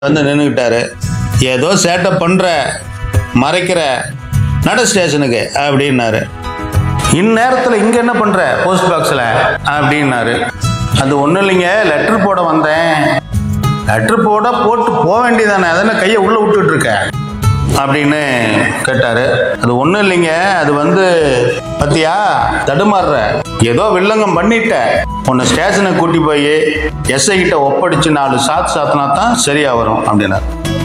வந்து நின்றுக்கிட்டாரு ஏதோ சேட்டை பண்ற மறைக்கிற நட ஸ்டேஷனுக்கு அப்படின்னாரு இந்நேரத்தில் இங்கே என்ன பண்ற போஸ்ட் பாக்ஸில் அப்படின்னாரு அது ஒன்றும் இல்லைங்க லெட்டர் போட வந்தேன் லெட்டர் போட போட்டு போக வேண்டியதானே அதென்ன கையை உள்ளே விட்டுட்டு இருக்க அப்படின்னு கேட்டாரு அது ஒன்றும் இல்லைங்க அது வந்து பத்தியா தடுமாறுற ஏதோ வில்லங்கம் பண்ணிட்ட உன்னை ஸ்டேஷனுக்கு கூட்டி போய் எஸ்ஐ கிட்ட ஒப்படைச்சு நாலு சாத்து சாத்தினா தான் சரியா வரும் அப்படின்னாரு